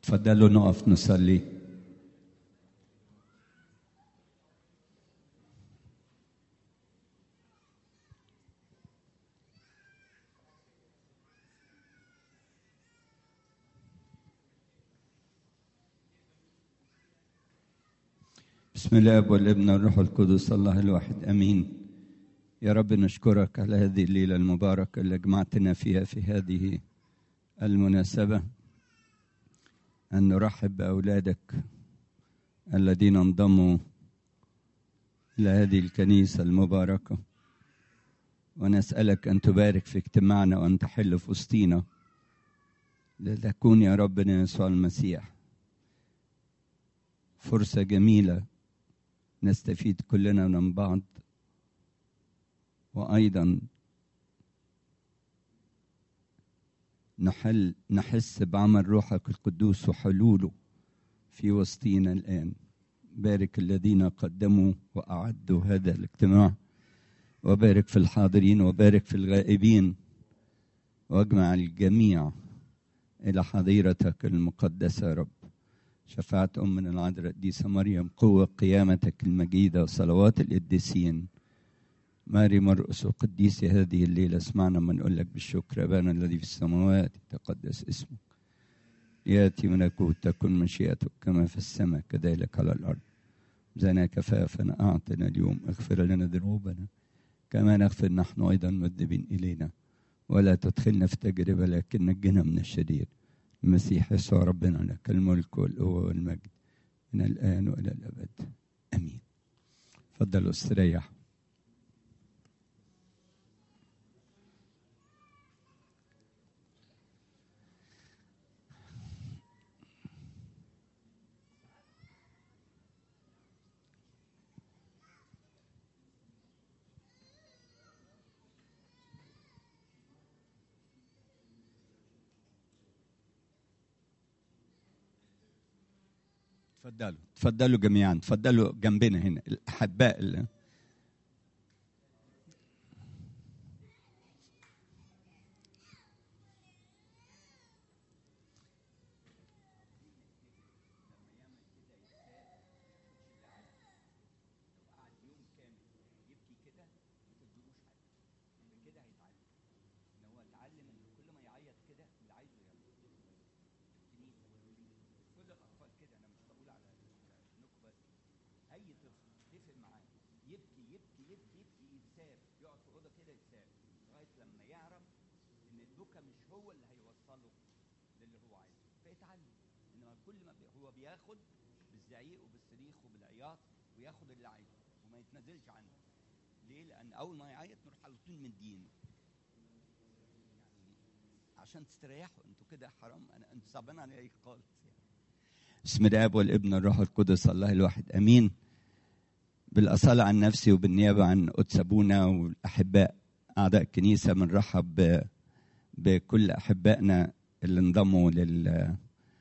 تفضلوا نقف نصلي بسم الله والابن والروح القدس الله الواحد امين يا رب نشكرك على هذه الليله المباركه اللي جمعتنا فيها في هذه المناسبه ان نرحب باولادك الذين انضموا الى هذه الكنيسه المباركه ونسالك ان تبارك في اجتماعنا وان تحل في وسطينا لتكون يا ربنا يسوع المسيح فرصه جميله نستفيد كلنا من بعض وايضا نحل نحس بعمل روحك القدوس وحلوله في وسطينا الان بارك الذين قدموا واعدوا هذا الاجتماع وبارك في الحاضرين وبارك في الغائبين واجمع الجميع الى حظيرتك المقدسه يا رب شفاعة أمنا العذراء القديسة مريم قوة قيامتك المجيدة وصلوات القديسين ماري مرقس وقديسي هذه الليلة اسمعنا ما نقول لك بالشكر أبانا الذي في السماوات تقدس اسمك يأتي ملكوت تكن مشيئتك كما في السماء كذلك على الأرض زنا كفافنا أعطنا اليوم اغفر لنا ذنوبنا كما نغفر نحن أيضا مذنبين إلينا ولا تدخلنا في تجربة لكن نجنا من الشرير المسيح يسوع ربنا لك الملك والقوة والمجد من الآن وإلى الأبد آمين تفضلوا استريح تفضلوا تفضلوا جميعا تفضلوا جنبنا هنا الاحباء اللي بياخد بالزعيق وبالصريخ وبالعياط وياخد اللي عايزه وما يتنازلش عنه ليه؟ لأن أول ما يعيط نروح على طول مدينه يعني عشان تستريحوا انتوا كده حرام انا انتوا صعبان عليا خالص يعني. بسم الاب والابن والروح القدس الله الواحد امين بالاصاله عن نفسي وبالنيابه عن قدس ابونا والاحباء اعضاء الكنيسه بنرحب بكل احبائنا اللي انضموا لل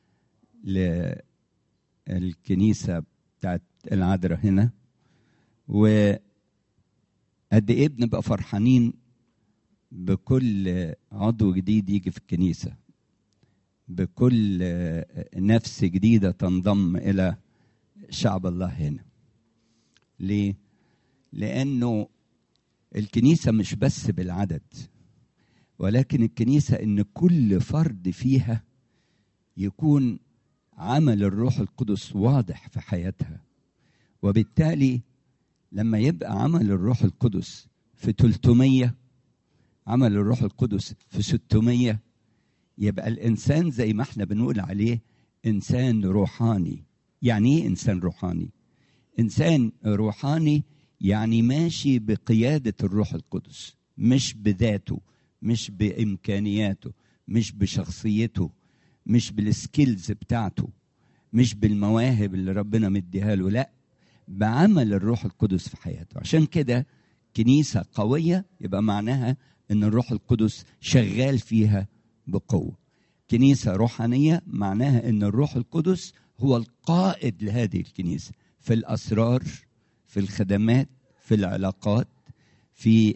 للكنيسه بتاعت العذراء هنا و قد ايه بنبقى فرحانين بكل عضو جديد يجي في الكنيسه بكل نفس جديده تنضم الى شعب الله هنا ليه لانه الكنيسه مش بس بالعدد ولكن الكنيسه ان كل فرد فيها يكون عمل الروح القدس واضح في حياتها وبالتالي لما يبقى عمل الروح القدس في 300 عمل الروح القدس في 600 يبقى الانسان زي ما احنا بنقول عليه انسان روحاني يعني ايه انسان روحاني انسان روحاني يعني ماشي بقياده الروح القدس مش بذاته مش بامكانياته مش بشخصيته مش بالسكيلز بتاعته مش بالمواهب اللي ربنا مديها له لا بعمل الروح القدس في حياته عشان كده كنيسة قوية يبقى معناها ان الروح القدس شغال فيها بقوة كنيسة روحانية معناها ان الروح القدس هو القائد لهذه الكنيسة في الأسرار في الخدمات في العلاقات في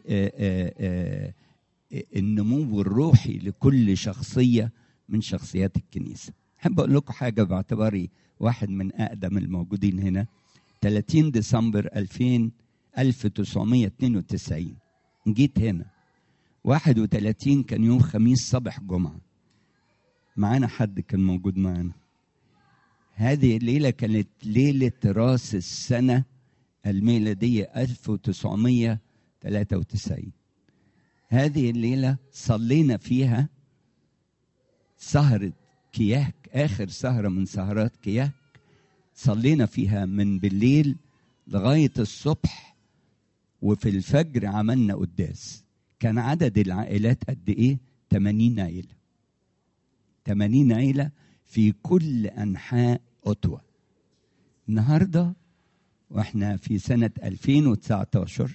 النمو الروحي لكل شخصية من شخصيات الكنيسة احب اقول لكم حاجه باعتباري واحد من اقدم الموجودين هنا 30 ديسمبر 2000 1992 جيت هنا 31 كان يوم خميس صبح جمعه معانا حد كان موجود معانا هذه الليله كانت ليله راس السنه الميلاديه 1993 هذه الليله صلينا فيها سهره كياك اخر سهره من سهرات كياك صلينا فيها من بالليل لغايه الصبح وفي الفجر عملنا قداس كان عدد العائلات قد ايه 80 عيله 80 عيله في كل انحاء اوتوا النهارده واحنا في سنه 2019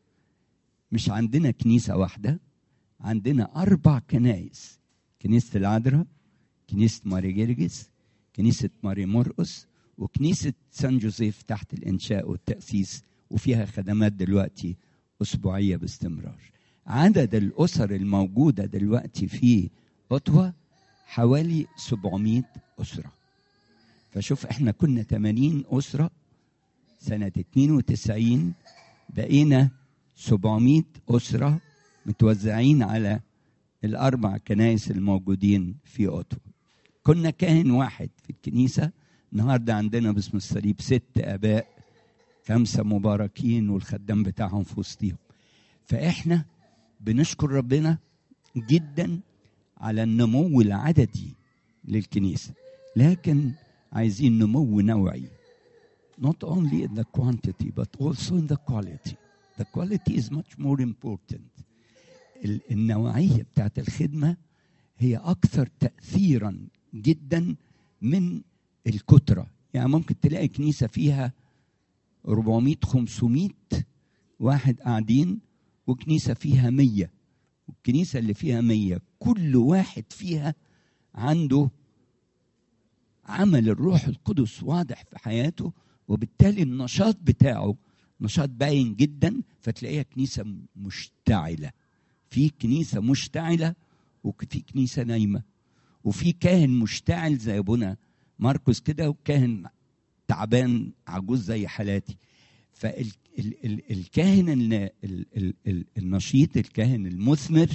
مش عندنا كنيسه واحده عندنا اربع كنايس كنيسه العذراء كنيسه ماري جرجس كنيسه ماري مرقس وكنيسه سان جوزيف تحت الانشاء والتاسيس وفيها خدمات دلوقتي اسبوعيه باستمرار عدد الاسر الموجوده دلوقتي في اوتوا حوالي 700 اسره فشوف احنا كنا 80 اسره سنه 92 بقينا 700 اسره متوزعين على الاربع كنائس الموجودين في اوتوا كنا كاهن واحد في الكنيسه النهارده عندنا باسم الصليب ست اباء خمسه مباركين والخدام بتاعهم في وسطهم فاحنا بنشكر ربنا جدا على النمو العددي للكنيسه لكن عايزين نمو نوعي not only in the quantity but also in the quality the quality is much more important النوعيه بتاعت الخدمه هي اكثر تاثيرا جدا من الكتره يعني ممكن تلاقي كنيسه فيها 400 500 واحد قاعدين وكنيسه فيها 100 والكنيسه اللي فيها 100 كل واحد فيها عنده عمل الروح القدس واضح في حياته وبالتالي النشاط بتاعه نشاط باين جدا فتلاقيها كنيسه مشتعله في كنيسه مشتعله وفي كنيسه نايمه وفي كاهن مشتعل زي ابونا ماركوس كده وكاهن تعبان عجوز زي حالاتي فالكاهن النشيط الكاهن المثمر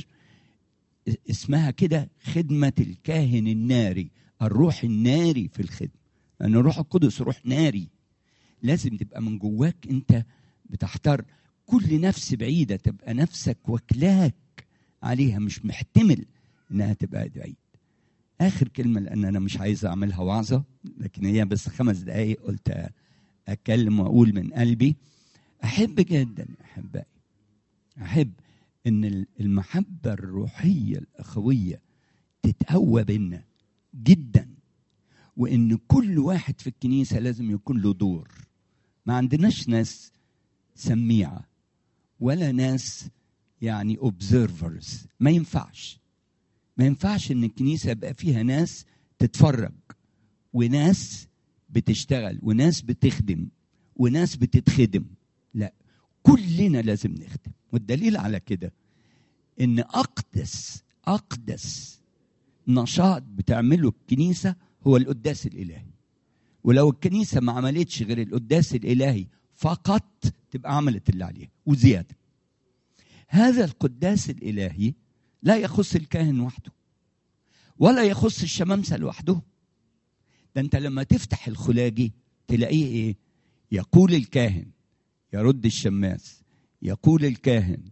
اسمها كده خدمة الكاهن الناري الروح الناري في الخدمة لأن الروح القدس روح ناري لازم تبقى من جواك أنت بتحتار كل نفس بعيدة تبقى نفسك وكلاك عليها مش محتمل إنها تبقى بعيد اخر كلمه لان انا مش عايز اعملها وعظه لكن هي بس خمس دقائق قلت اتكلم واقول من قلبي احب جدا احبائي احب ان المحبه الروحيه الاخويه تتقوى بينا جدا وان كل واحد في الكنيسه لازم يكون له دور ما عندناش ناس سميعه ولا ناس يعني observers ما ينفعش ما ينفعش ان الكنيسه يبقى فيها ناس تتفرج وناس بتشتغل وناس بتخدم وناس بتتخدم لا كلنا لازم نخدم والدليل على كده ان اقدس اقدس نشاط بتعمله الكنيسه هو القداس الالهي ولو الكنيسه ما عملتش غير القداس الالهي فقط تبقى عملت اللي عليها وزياده هذا القداس الالهي لا يخص الكاهن وحده ولا يخص الشمامسه لوحده ده انت لما تفتح الخلاجي تلاقيه ايه يقول الكاهن يرد الشماس يقول الكاهن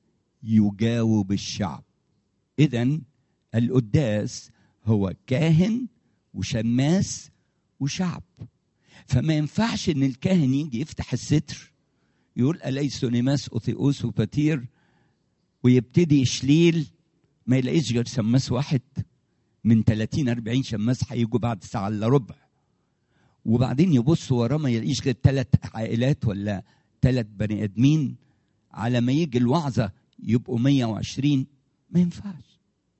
يجاوب الشعب اذا القداس هو كاهن وشماس وشعب فما ينفعش ان الكاهن يجي يفتح الستر يقول اليس نيماس اوثيوس وباتير ويبتدي يشليل ما يلاقيش غير شماس واحد من 30 40 شماس هيجوا بعد ساعه الا ربع وبعدين يبص وراه ما يلاقيش غير ثلاث عائلات ولا ثلاث بني ادمين على ما يجي الوعظه يبقوا 120 ما ينفعش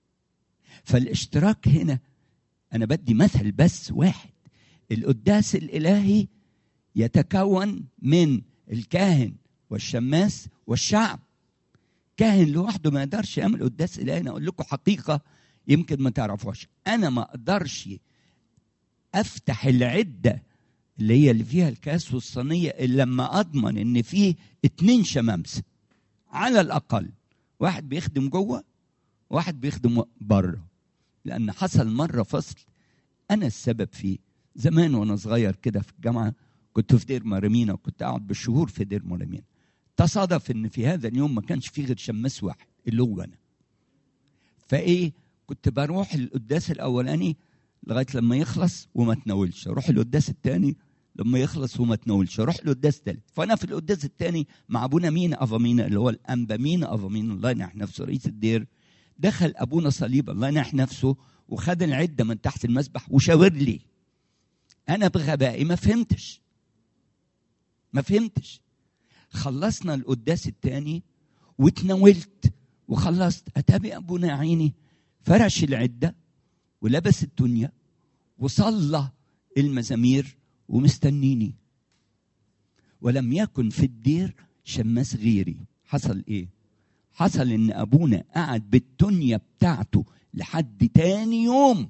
فالاشتراك هنا انا بدي مثل بس واحد القداس الالهي يتكون من الكاهن والشماس والشعب كاهن لوحده ما يقدرش يعمل قداس الهي انا اقول لكم حقيقه يمكن ما تعرفوهاش انا ما اقدرش افتح العده اللي هي اللي فيها الكاس والصينيه اللي لما اضمن ان فيه اتنين شمامسه على الاقل واحد بيخدم جوه واحد بيخدم بره لان حصل مره فصل انا السبب فيه زمان وانا صغير كده في الجامعه كنت في دير مريمينا وكنت اقعد بالشهور في دير مريمينا تصادف ان في هذا اليوم ما كانش فيه غير شماس واحد اللي هو انا فايه كنت بروح القداس الاولاني لغايه لما يخلص وما تناولش اروح القداس الثاني لما يخلص وما تناولش اروح القداس الثالث فانا في القداس الثاني مع ابونا مينا افامينا اللي هو الانبا مينا افامينا الله ينح نفسه رئيس الدير دخل ابونا صليب الله ينح نفسه وخد العده من تحت المسبح وشاور لي انا بغبائي ما فهمتش ما فهمتش خلصنا القداس الثاني وتناولت وخلصت اتابع ابونا عيني فرش العده ولبس الدنيا وصلى المزامير ومستنيني ولم يكن في الدير شماس غيري حصل ايه حصل ان ابونا قعد بالتونيا بتاعته لحد تاني يوم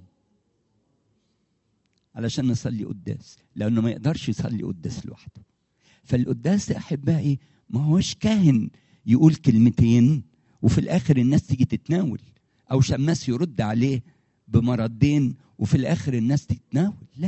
علشان نصلي قداس لانه ما يقدرش يصلي قداس لوحده فالقداس يا احبائي ما هوش كاهن يقول كلمتين وفي الاخر الناس تيجي تتناول او شماس يرد عليه بمردين وفي الاخر الناس تتناول لا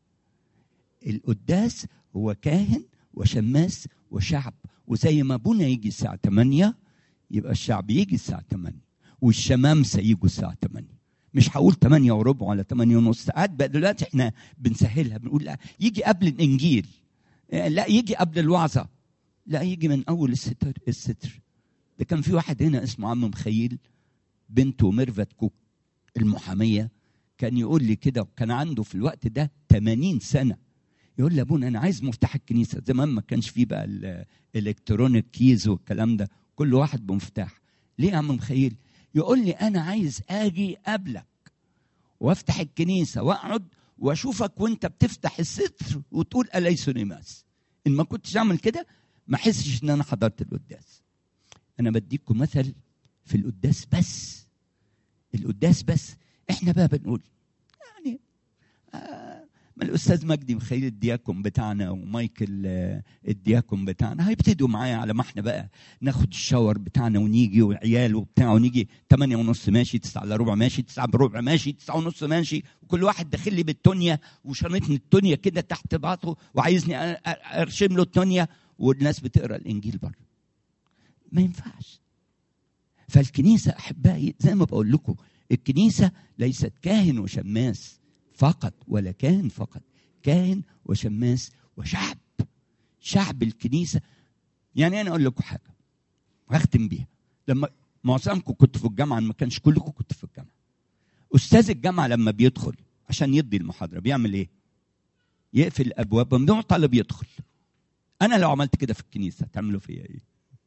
القداس هو كاهن وشماس وشعب وزي ما ابونا يجي الساعه 8 يبقى الشعب يجي الساعه 8 والشمامسه يجوا الساعه 8 مش هقول 8 وربع ولا 8 ونص ساعات بقى دلوقتي احنا بنسهلها بنقول لا يجي قبل الانجيل لا يجي قبل الوعظه لا يجي من اول الستر الستر ده كان في واحد هنا اسمه عم مخيل بنته ميرفت كوك المحاميه كان يقول لي كده وكان عنده في الوقت ده 80 سنه يقول لي ابونا انا عايز مفتاح الكنيسه زمان ما كانش فيه بقى الالكترونيك كيز والكلام ده كل واحد بمفتاح ليه يا عم مخيل يقول لي انا عايز اجي قبلك وافتح الكنيسه واقعد واشوفك وانت بتفتح الستر وتقول اليس نيماس ان ما كنتش اعمل كده ما احسش ان انا حضرت القداس انا بديكم مثل في القداس بس القداس بس احنا بقى بنقول يعني آه ما الاستاذ مجدي مخيل الدياكون بتاعنا ومايكل آه الدياكون بتاعنا هيبتدوا معايا على ما احنا بقى ناخد الشاور بتاعنا ونيجي وعيال وبتاع ونيجي 8 ونص ماشي 9 الا ربع ماشي 9 بربع ماشي 9 ونص ماشي وكل واحد داخل لي بالتونيا وشنطني التونيا كده تحت باطه وعايزني ارشم له التونيا والناس بتقرا الانجيل بره ما ينفعش فالكنيسه احبائي زي ما بقول لكم الكنيسه ليست كاهن وشماس فقط ولا كاهن فقط كاهن وشماس وشعب شعب الكنيسه يعني انا اقول لكم حاجه هختم بيها لما معظمكم كنتوا في الجامعه ما كانش كلكم كنتوا في الجامعه استاذ الجامعه لما بيدخل عشان يدي المحاضره بيعمل ايه يقفل الابواب ممنوع طالب يدخل انا لو عملت كده في الكنيسه تعملوا فيا ايه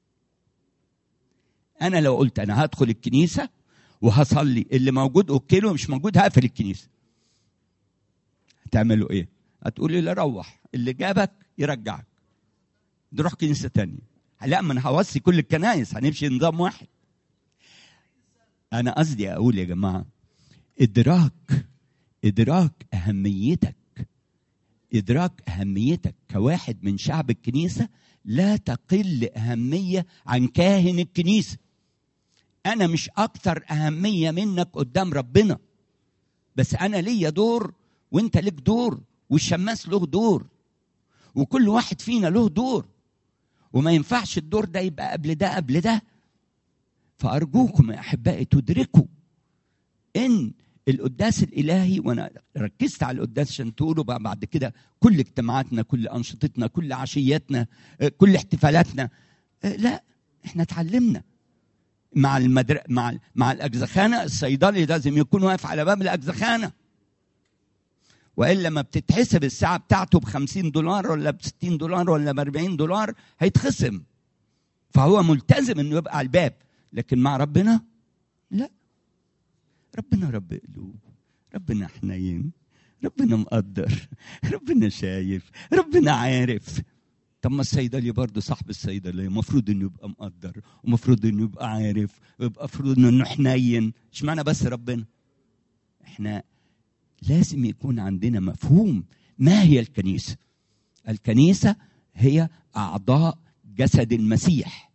انا لو قلت انا هدخل الكنيسه وهصلي اللي موجود اوكي له مش موجود هقفل الكنيسه هتعملوا ايه هتقولي لا روح اللي جابك يرجعك نروح كنيسه تانية لا ما انا هوصي كل الكنايس هنمشي نظام واحد انا قصدي اقول يا جماعه ادراك ادراك اهميتك ادراك اهميتك كواحد من شعب الكنيسه لا تقل اهميه عن كاهن الكنيسه انا مش اكثر اهميه منك قدام ربنا بس انا ليا دور وانت ليك دور والشماس له دور وكل واحد فينا له دور وما ينفعش الدور ده يبقى قبل ده قبل ده فارجوكم يا احبائي تدركوا ان القداس الالهي وانا ركزت على القداس عشان تقولوا بقى بعد كده كل اجتماعاتنا كل انشطتنا كل عشياتنا كل احتفالاتنا لا احنا اتعلمنا مع المدر... مع مع الاجزخانه الصيدلي لازم يكون واقف على باب الاجزخانه والا ما بتتحسب الساعه بتاعته ب 50 دولار ولا ب 60 دولار ولا ب 40 دولار هيتخصم فهو ملتزم انه يبقى على الباب لكن مع ربنا لا ربنا رب قلوب ربنا حنين ربنا مقدر ربنا شايف ربنا عارف طب ما الصيدلي برضه صاحب الصيدليه المفروض انه يبقى مقدر ومفروض انه يبقى عارف ويبقى المفروض انه حنين اشمعنى بس ربنا احنا لازم يكون عندنا مفهوم ما هي الكنيسه الكنيسه هي اعضاء جسد المسيح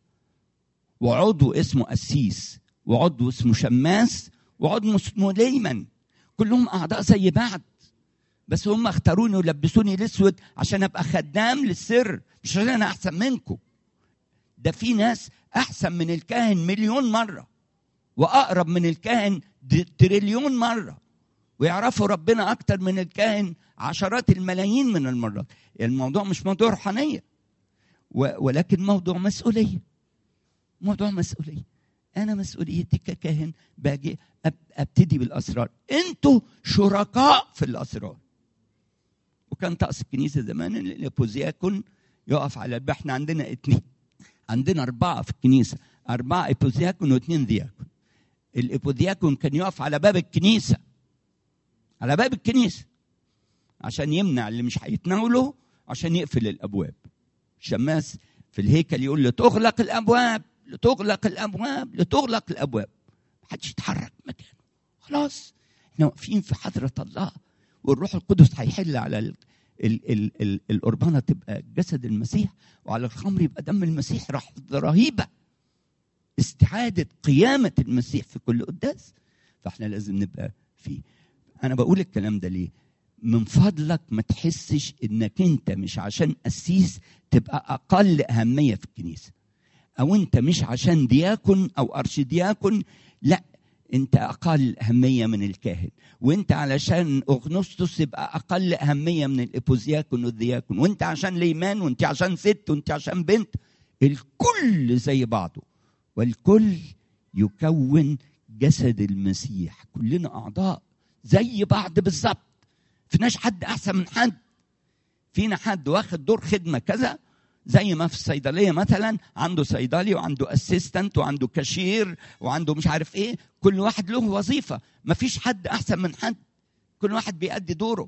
وعضو اسمه قسيس وعضو اسمه شماس وعضو اسمه ليمن كلهم اعضاء زي بعض بس هم اختاروني ولبسوني الاسود عشان ابقى خدام للسر مش عشان انا احسن منكم ده في ناس احسن من الكاهن مليون مره واقرب من الكاهن تريليون مره ويعرفوا ربنا اكتر من الكاهن عشرات الملايين من المرات الموضوع مش موضوع روحانيه ولكن موضوع مسؤوليه موضوع مسؤوليه انا مسؤوليتي ككاهن باجي ابتدي بالاسرار انتوا شركاء في الاسرار وكان طقس الكنيسه زمان ان الابوزياكون يقف على الباب احنا عندنا اثنين عندنا اربعه في الكنيسه اربعه ابوزياكون واثنين دياكون الابودياكون كان يقف على باب الكنيسه على باب الكنيسه عشان يمنع اللي مش هيتناوله عشان يقفل الابواب الشماس في الهيكل يقول لتغلق الابواب لتغلق الابواب لتغلق الابواب محدش يتحرك مكانه خلاص احنا واقفين في حضره الله والروح القدس هيحل على ال ال ال ال القربانه تبقى جسد المسيح وعلى الخمر يبقى دم المسيح راح رهيبه استعاده قيامه المسيح في كل قداس فاحنا لازم نبقى فيه انا بقول الكلام ده ليه من فضلك ما تحسش انك انت مش عشان قسيس تبقى اقل اهميه في الكنيسه او انت مش عشان دياكون او ارشدياكون لا انت اقل اهميه من الكاهن وانت علشان اغنسطس يبقى اقل اهميه من الابوزياكون والدياكون وانت عشان ليمان وانت عشان ست وانت عشان بنت الكل زي بعضه والكل يكون جسد المسيح كلنا اعضاء زي بعض بالظبط فيناش حد احسن من حد فينا حد واخد دور خدمه كذا زي ما في الصيدليه مثلا عنده صيدلي وعنده اسيستنت وعنده كاشير وعنده مش عارف ايه كل واحد له وظيفه ما فيش حد احسن من حد كل واحد بيأدي دوره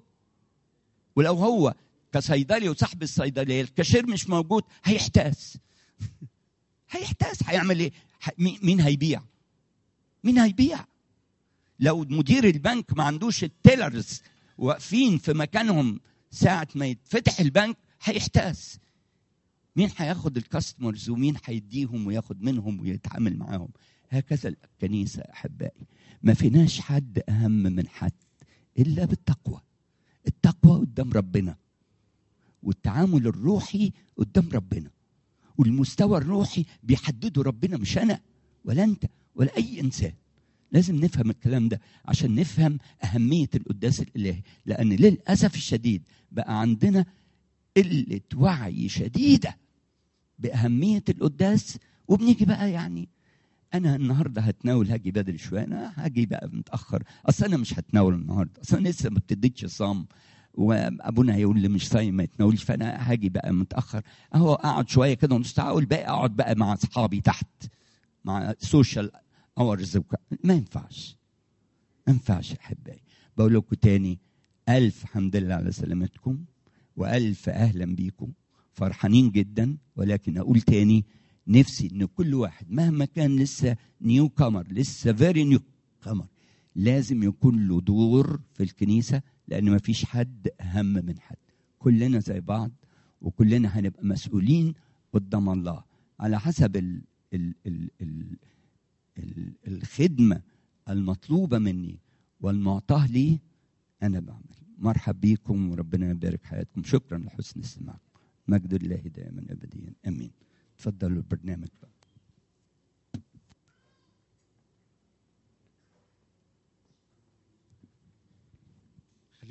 ولو هو كصيدلي وصاحب الصيدليه الكاشير مش موجود هيحتاس هيحتاس هيعمل ايه مين هيبيع مين هيبيع لو مدير البنك ما عندوش التيلرز واقفين في مكانهم ساعة ما يتفتح البنك هيحتاس مين هياخد الكاستمرز ومين هيديهم وياخد منهم ويتعامل معاهم هكذا الكنيسة أحبائي ما فيناش حد أهم من حد إلا بالتقوى التقوى قدام ربنا والتعامل الروحي قدام ربنا والمستوى الروحي بيحدده ربنا مش أنا ولا أنت ولا أي إنسان لازم نفهم الكلام ده عشان نفهم أهمية القداس الإلهي لأن للأسف الشديد بقى عندنا قلة وعي شديدة بأهمية القداس وبنيجي بقى يعني أنا النهاردة هتناول هاجي بدري شوية أنا هاجي بقى متأخر أصل أنا مش هتناول النهاردة أصل أنا لسه ما ابتديتش صام وابونا هيقول لي مش صايم ما يتناولش فانا هاجي بقى متاخر اهو اقعد شويه كده نص ساعه والباقي اقعد بقى مع اصحابي تحت مع سوشيال اورز ما ينفعش ما ينفعش يا احبائي بقول لكم تاني الف حمد لله على سلامتكم والف اهلا بيكم فرحانين جدا ولكن اقول تاني نفسي ان كل واحد مهما كان لسه نيو كامر لسه فيري نيو كامر لازم يكون له دور في الكنيسه لان ما فيش حد اهم من حد كلنا زي بعض وكلنا هنبقى مسؤولين قدام الله على حسب ال ال ال ال ال الخدمه المطلوبه مني والمعطاه لي انا بعمل مرحب بيكم وربنا يبارك حياتكم شكرا لحسن استماعكم مجد الله دائما ابديا امين تفضلوا البرنامج بقى